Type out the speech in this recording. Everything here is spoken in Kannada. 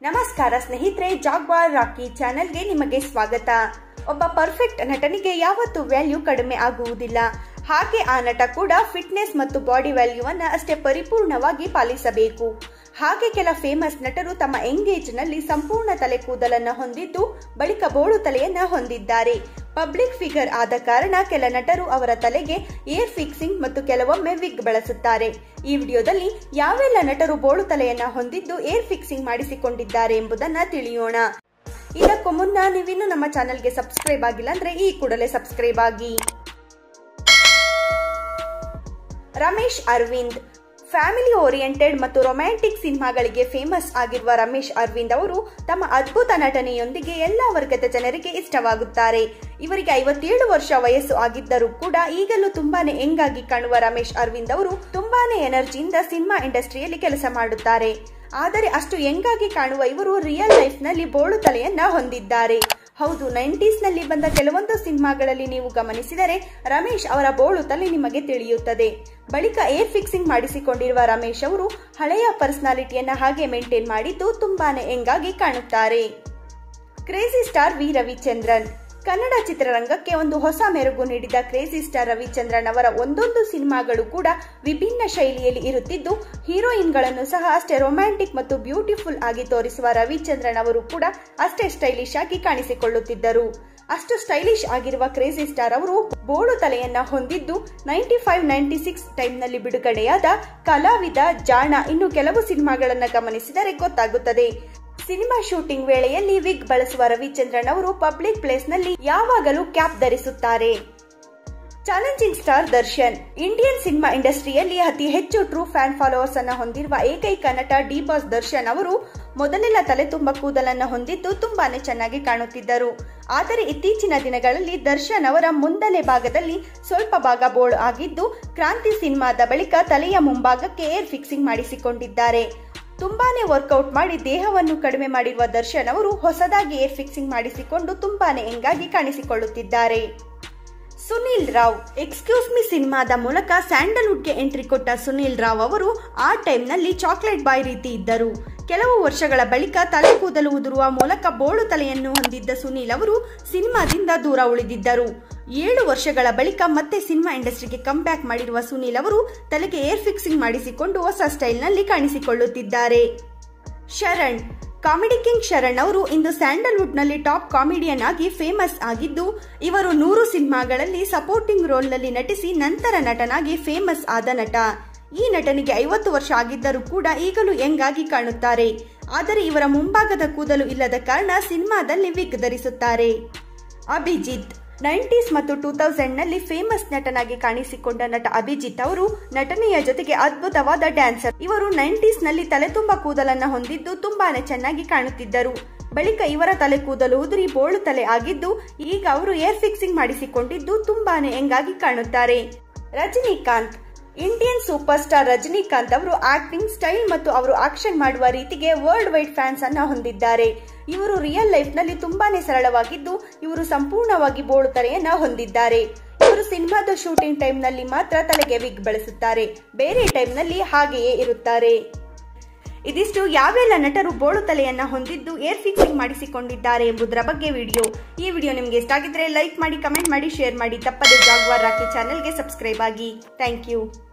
ನಮಸ್ಕಾರ ಸ್ನೇಹಿತರೆ ಜಾಗ್ವಾರ್ ರಾಕಿ ಚಾನೆಲ್ಗೆ ನಿಮಗೆ ಸ್ವಾಗತ ಒಬ್ಬ ಪರ್ಫೆಕ್ಟ್ ನಟನಿಗೆ ಯಾವತ್ತೂ ವ್ಯಾಲ್ಯೂ ಕಡಿಮೆ ಆಗುವುದಿಲ್ಲ ಹಾಗೆ ಆ ನಟ ಕೂಡ ಫಿಟ್ನೆಸ್ ಮತ್ತು ಬಾಡಿ ವ್ಯಾಲ್ಯೂವನ್ನ ಅಷ್ಟೇ ಪರಿಪೂರ್ಣವಾಗಿ ಪಾಲಿಸಬೇಕು ಹಾಗೆ ಕೆಲ ಫೇಮಸ್ ನಟರು ತಮ್ಮ ಎಂಗೇಜ್ ನಲ್ಲಿ ಸಂಪೂರ್ಣ ತಲೆ ಕೂದಲನ್ನ ಹೊಂದಿದ್ದು ಬಳಿಕ ಬೋಳು ತಲೆಯನ್ನ ಹೊಂದಿದ್ದಾರೆ ಪಬ್ಲಿಕ್ ಫಿಗರ್ ಆದ ಕಾರಣ ಕೆಲ ನಟರು ಅವರ ತಲೆಗೆ ಏರ್ ಫಿಕ್ಸಿಂಗ್ ಮತ್ತು ಕೆಲವೊಮ್ಮೆ ವಿಗ್ ಬಳಸುತ್ತಾರೆ ಈ ವಿಡಿಯೋದಲ್ಲಿ ಯಾವೆಲ್ಲ ನಟರು ಬೋಳು ತಲೆಯನ್ನ ಹೊಂದಿದ್ದು ಏರ್ ಫಿಕ್ಸಿಂಗ್ ಮಾಡಿಸಿಕೊಂಡಿದ್ದಾರೆ ಎಂಬುದನ್ನ ತಿಳಿಯೋಣ ಇದಕ್ಕೂ ಮುನ್ನ ನೀವಿನ್ನು ನಮ್ಮ ಚಾನೆಲ್ಗೆ ಸಬ್ಸ್ಕ್ರೈಬ್ ಆಗಿಲ್ಲ ಅಂದ್ರೆ ಈ ಕೂಡಲೇ ಸಬ್ಸ್ಕ್ರೈಬ್ ಆಗಿ ರಮೇಶ್ ಅರವಿಂದ್ ಫ್ಯಾಮಿಲಿ ಓರಿಯೆಂಟೆಡ್ ಮತ್ತು ರೊಮ್ಯಾಂಟಿಕ್ ಸಿನಿಮಾಗಳಿಗೆ ಫೇಮಸ್ ಆಗಿರುವ ರಮೇಶ್ ಅರವಿಂದ್ ಅವರು ತಮ್ಮ ಅದ್ಭುತ ನಟನೆಯೊಂದಿಗೆ ಎಲ್ಲಾ ವರ್ಗದ ಜನರಿಗೆ ಇಷ್ಟವಾಗುತ್ತಾರೆ ಇವರಿಗೆ ಐವತ್ತೇಳು ವರ್ಷ ವಯಸ್ಸು ಆಗಿದ್ದರೂ ಕೂಡ ಈಗಲೂ ತುಂಬಾನೇ ಎಂಗಾಗಿ ಕಾಣುವ ರಮೇಶ್ ಅರವಿಂದ್ ಅವರು ತುಂಬಾನೇ ಎನರ್ಜಿಯಿಂದ ಸಿನಿಮಾ ಇಂಡಸ್ಟ್ರಿಯಲ್ಲಿ ಕೆಲಸ ಮಾಡುತ್ತಾರೆ ಆದರೆ ಅಷ್ಟು ಎಂಗಾಗಿ ಕಾಣುವ ಇವರು ರಿಯಲ್ ಲೈಫ್ ನಲ್ಲಿ ಬೋಳು ತಲೆಯನ್ನ ಹೊಂದಿದ್ದಾರೆ ಹೌದು ನೈಂಟೀಸ್ ನಲ್ಲಿ ಬಂದ ಕೆಲವೊಂದು ಸಿನಿಮಾಗಳಲ್ಲಿ ನೀವು ಗಮನಿಸಿದರೆ ರಮೇಶ್ ಅವರ ಬೋಳು ತಲೆ ನಿಮಗೆ ತಿಳಿಯುತ್ತದೆ ಬಳಿಕ ಏರ್ ಫಿಕ್ಸಿಂಗ್ ಮಾಡಿಸಿಕೊಂಡಿರುವ ರಮೇಶ್ ಅವರು ಹಳೆಯ ಪರ್ಸನಾಲಿಟಿಯನ್ನ ಹಾಗೆ ಮೇಂಟೈನ್ ಮಾಡಿದ್ದು ತುಂಬಾನೇ ಎಂಗಾಗಿ ಕಾಣುತ್ತಾರೆ crazy star V Ravichandran Kannada ಚಿತ್ರರಂಗಕ್ಕೆ ಒಂದು ಹೊಸ ಮೆರುಗು ನೀಡಿದ ಕ್ರೇಜಿ ಸ್ಟಾರ್ ರವಿಚಂದ್ರನ್ ಅವರ ಒಂದೊಂದು ಸಿನಿಮಾಗಳು ಕೂಡ ವಿಭಿನ್ನ ಶೈಲಿಯಲ್ಲಿ ಇರುತ್ತಿದ್ದು ಹೀರೋಯಿನ್ಗಳನ್ನು ಸಹ ಅಷ್ಟೇ ರೊಮ್ಯಾಂಟಿಕ್ ಮತ್ತು ಬ್ಯೂಟಿಫುಲ್ ಆಗಿ ತೋರಿಸುವ ರವಿಚಂದ್ರನ್ ಅವರು ಕೂಡ ಅಷ್ಟೇ ಸ್ಟೈಲಿಶ್ ಆಗಿ ಕಾಣಿಸಿಕೊಳ್ಳುತ್ತಿದ್ದರು ಅಷ್ಟು ಸ್ಟೈಲಿಶ್ ಆಗಿರುವ ಕ್ರೇಜಿ ಸ್ಟಾರ್ ಅವರು ಬೋಳು ತಲೆಯನ್ನ ಹೊಂದಿದ್ದು ನೈಂಟಿ ಫೈವ್ ನೈಂಟಿ ಸಿಕ್ಸ್ ಟೈಮ್ನಲ್ಲಿ ಬಿಡುಗಡೆಯಾದ ಕಲಾವಿದ ಜಾಣ ಇನ್ನು ಕೆಲವು ಸಿನಿಮಾಗಳನ್ನ ಗಮನಿಸಿದರೆ ಗೊತ್ತಾಗುತ್ತದೆ ಸಿನಿಮಾ ಶೂಟಿಂಗ್ ವೇಳೆಯಲ್ಲಿ ವಿಗ್ ಬಳಸುವ ರವಿಚಂದ್ರನ್ ಅವರು ಪಬ್ಲಿಕ್ ಪ್ಲೇಸ್ ನಲ್ಲಿ ಯಾವಾಗಲೂ ಕ್ಯಾಪ್ ಧರಿಸುತ್ತಾರೆ challenging star Darshan Indian cinema ಇಂಡಸ್ಟ್ರಿಯಲ್ಲಿ ಅತಿ ಹೆಚ್ಚು ಟ್ರೂ ಫ್ಯಾನ್ ಫಾಲೋವರ್ಸ್ ಅನ್ನ ಹೊಂದಿರುವ ಏಕೈಕ ನಟ ಡಿ ಬಾಸ್ ದರ್ಶನ್ ಅವರು ಮೊದಲೆಲ್ಲ ತಲೆ ತುಂಬ ಕೂದಲನ್ನ ಹೊಂದಿದ್ದು ತುಂಬಾನೇ ಚೆನ್ನಾಗಿ ಕಾಣುತ್ತಿದ್ದರು ಆದರೆ ಇತ್ತೀಚಿನ ದಿನಗಳಲ್ಲಿ ದರ್ಶನ್ ಅವರ ಮುಂದಲೆ ಭಾಗದಲ್ಲಿ ಸ್ವಲ್ಪ ಭಾಗ ಬೋಳು ಆಗಿದ್ದು ಕ್ರಾಂತಿ ಸಿನಿಮಾದ ಬಳಿಕ ತಲೆಯ ಮುಂಭಾಗಕ್ಕೆ ಏರ್ ಫಿಕ್ಸಿಂಗ್ ಮಾಡಿಸಿಕೊಂಡಿದ್ದಾರೆ ತುಂಬಾನೇ ವರ್ಕೌಟ್ ಮಾಡಿ ದೇಹವನ್ನು ಕಡಿಮೆ ಮಾಡಿರುವ ದರ್ಶನ್ ಅವರು ಹೊಸದಾಗಿ ಏರ್ ಫಿಕ್ಸಿಂಗ್ ಮಾಡಿಸಿಕೊಂಡು ತುಂಬಾನೇ ಎಂಗಾಗಿ ಕಾಣಿಸಿಕೊಳ್ಳುತ್ತಿದ್ದಾರೆ ಸುನೀಲ್ ರಾವ್ ಎಕ್ಸ್ಕ್ಯೂಸ್ ಮಿ ಸಿನಿಮಾದ ಮೂಲಕ ಸ್ಯಾಂಡಲ್ವುಡ್ಗೆ ಎಂಟ್ರಿ ಕೊಟ್ಟ ಸುನೀಲ್ ರಾವ್ ಅವರು ಆ ಟೈಮ್ನಲ್ಲಿ ಚಾಕ್ಲೇಟ್ ಬಾಯ್ ರೀತಿ ಇದ್ದರು ಕೆಲವು ವರ್ಷಗಳ ಬಳಿಕ ತಲೆ ಕೂದಲು ಉದುರುವ ಮೂಲಕ ಬೋಳು ತಲೆಯನ್ನು ಹೊಂದಿದ್ದ ಸುನೀಲ್ ಅವರು ಸಿನಿಮಾದಿಂದ ದೂರ ಉಳಿದಿದ್ದರು ಏಳು ವರ್ಷಗಳ ಬಳಿಕ ಮತ್ತೆ ಸಿನಿಮಾ ಇಂಡಸ್ಟ್ರಿಗೆ ಕಮ್ ಬ್ಯಾಕ್ ಮಾಡಿರುವ ಸುನೀಲ್ ಅವರು ತಲೆಗೆ ಏರ್ ಫಿಕ್ಸಿಂಗ್ ಮಾಡಿಸಿಕೊಂಡು ಹೊಸ ಸ್ಟೈಲ್ನಲ್ಲಿ ಕಾಣಿಸಿಕೊಳ್ಳುತ್ತಿದ್ದಾರೆ ಶರಣ್ ಕಾಮಿಡಿ ಕಿಂಗ್ ಶರಣ್ ಅವರು ಇಂದು ಸ್ಯಾಂಡಲ್ವುಡ್ ನಲ್ಲಿ ಟಾಪ್ ಕಾಮಿಡಿಯನ್ ಆಗಿ ಫೇಮಸ್ ಆಗಿದ್ದು ಇವರು ನೂರು ಸಿನಿಮಾಗಳಲ್ಲಿ ಸಪೋರ್ಟಿಂಗ್ ರೋಲ್ ನಲ್ಲಿ ನಟಿಸಿ ನಂತರ ನಟನಾಗಿ ಫೇಮಸ್ ಆದ ನಟ ಈ ನಟನಿಗೆ ಐವತ್ತು ವರ್ಷ ಆಗಿದ್ದರೂ ಕೂಡ ಈಗಲೂ ಯಂಗಾಗಿ ಕಾಣುತ್ತಾರೆ ಆದರೆ ಇವರ ಮುಂಭಾಗದ ಕೂದಲು ಇಲ್ಲದ ಕಾರಣ ಸಿನಿಮಾದಲ್ಲಿ ವಿಗ್ ಧರಿಸುತ್ತಾರೆ ಅಭಿಜಿತ್ ನೈಂಟೀಸ್ ಮತ್ತು ಟೂ ತೌಸಂಡ್ ನಲ್ಲಿ ಫೇಮಸ್ ನಟನಾಗಿ ಕಾಣಿಸಿಕೊಂಡ ನಟ ಅಭಿಜಿತ್ ಅವರು ನಟನೆಯ ಜೊತೆಗೆ ಅದ್ಭುತವಾದ ಡ್ಯಾನ್ಸರ್ ಇವರು ನೈಂಟೀಸ್ ನಲ್ಲಿ ತಲೆ ತುಂಬ ಕೂದಲನ್ನ ಹೊಂದಿದ್ದು ತುಂಬಾನೇ ಚೆನ್ನಾಗಿ ಕಾಣುತ್ತಿದ್ದರು ಬಳಿಕ ಇವರ ತಲೆ ಕೂದಲು ಉದುರಿ ಬೋಳು ತಲೆ ಆಗಿದ್ದು ಈಗ ಅವರು ಏರ್ ಫಿಕ್ಸಿಂಗ್ ಮಾಡಿಸಿಕೊಂಡಿದ್ದು ತುಂಬಾನೇ ಎಂಗಾಗಿ ಕಾಣುತ್ತಾರೆ Rajinikanth Indian super star Rajinikanth ಅವರು ಆಕ್ಟಿಂಗ್ ಸ್ಟೈಲ್ ಮತ್ತು ಅವರು ಆಕ್ಷನ್ ಮಾಡುವ ರೀತಿಗೆ ವರ್ಲ್ಡ್ ವೈಡ್ ಫ್ಯಾನ್ಸ್ ಅನ್ನ ಹೊಂದಿದ್ದಾರೆ ಇವರು ರಿಯಲ್ ಲೈಫ್ ನಲ್ಲಿ ತುಂಬಾನೇ ಸರಳವಾಗಿದ್ದು ಇವರು ಸಂಪೂರ್ಣವಾಗಿ ಬೋಳು ತಲೆಯನ್ನ ಹೊಂದಿದ್ದಾರೆ ಇವರು ಸಿನಿಮಾದ ಶೂಟಿಂಗ್ ಟೈಮ್ ನಲ್ಲಿ ಮಾತ್ರ ತಲೆಗೆ ವಿಗ್ ಬಳಸುತ್ತಾರೆ ಬೇರೆ ಟೈಮ್ ನಲ್ಲಿ ಹಾಗೆಯೇ ಇರುತ್ತಾರೆ ಇದಿಷ್ಟು ಯಾವೆಲ್ಲ ನಟರು ಬೋಳು ತಲೆಯನ್ನ ಹೊಂದಿದ್ದು ಏರ್ ಫಿಕ್ಸಿಂಗ್ ಮಾಡಿಸಿಕೊಂಡಿದ್ದಾರೆ ಎಂಬುದರ ಬಗ್ಗೆ ವಿಡಿಯೋ ಈ ವಿಡಿಯೋ ನಿಮಗೆ ಇಷ್ಟ ಆಗಿದ್ರೆ ಲೈಕ್ ಮಾಡಿ ಕಮೆಂಟ್ ಮಾಡಿ ಶೇರ್ ಮಾಡಿ ತಪ್ಪದೆ ಜಾಗ್ವಾರ್ ರಾಕಿ ಚಾನೆಲ್ಗೆ ಸಬ್ಸ್ಕ್ರೈಬ್ ಆಗಿ ಥ್ಯಾಂಕ್ ಯು